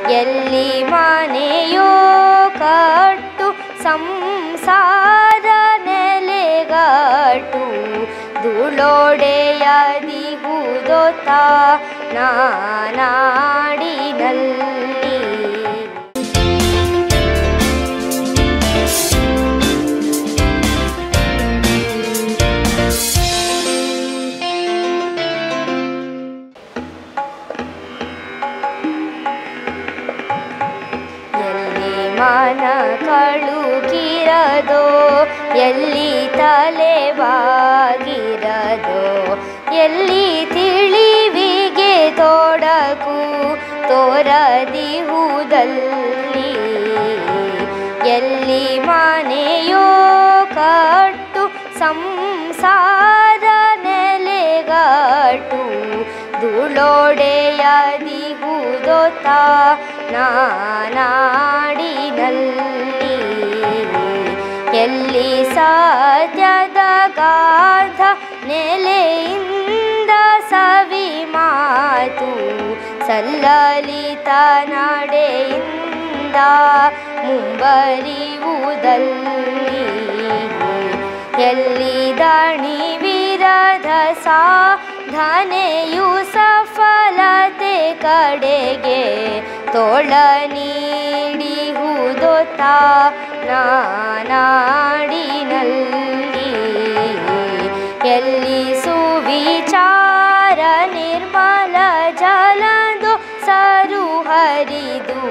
ಎಲ್ಲಿ ಮನೆಯೋ ಕಟ್ಟು ಸಂಸಾರ ನೆಲೆಗಟ್ಟು ಧೂಳೊಡೆಯದಿಗುದೊತ್ತ ನಾನಾಡಿನಲ್ಲಿ ಎಲ್ಲಿ ಮನ ಕಳುಗಿರದೋ ಎಲ್ಲಿ ತಲೆ ಬಾಗಿರದೋ ಎಲ್ಲಿ ತಿಳಿವಿಗೆ ತೊಡಕು ತೋರದಿಹುದಲ್ಲಿ ಎಲ್ಲಿ ಮನೆಯೋ ಕಟ್ಟು ಸಂಸಾರ ನೆಲೆಗಟ್ಟು ಧೂಳೊಡೆಯದಿಗುದೊತ್ತ ನಾನಾಡಿನಲ್ಲಿ ಎಲ್ಲಿ ಸತ್ಯದ ಗಾಧ ನೆಲೆಯಿಂದ ಸವಿ ಮಾತು ಸಲ್ಲಲಿತ ನಡೆಯಿಂದ ಮುಂಬರಿಯುವುದಲ್ಲಿ ಎಲ್ಲಿ ದಣಿವಿರದ ಸಾಧನೆಯು ಸಫಲತೆ ಕಡೆಗೆ ತೋಳ ನೀಡಿಹುದೊತ್ತ ನಾನಾಡಿನಲ್ಲಿ ಎಲ್ಲಿ ಸುವಿಚಾರ ನಿರ್ಮಲ ಜಲದು ಸರು ಹರಿದು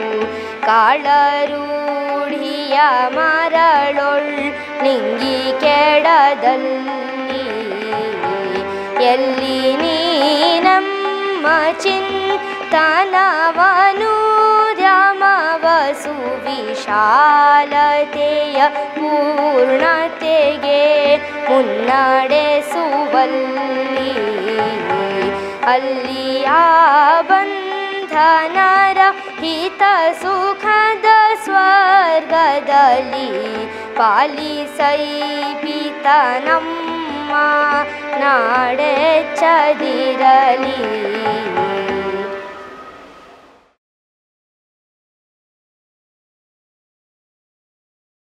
ಕಾಳರೂಢಿಯ ಮರಳೊಳ್ ನಿಂಗಿ ಕೆಡದಲ್ಲಿ ಎಲ್ಲಿ ನೀ ನಮ್ಮ ಚಿಂತನವನು ದ್ಯಮವಸು ವಿಶಾಲತೆಯ ಪೂರ್ಣತೆಗೆ ಮುನ್ನಡೆಸುವಲ್ಲಿ ಅಲ್ಲಿ ಆ ಬಂಧನರ ಹಿತ ಸುಖದ ಸ್ವರ್ಗದಲ್ಲಿ ಪಾಲಿಸೈ ಪಿತ ನಮ್ಮ ನಾಡೆ ಚದಿರಲಿ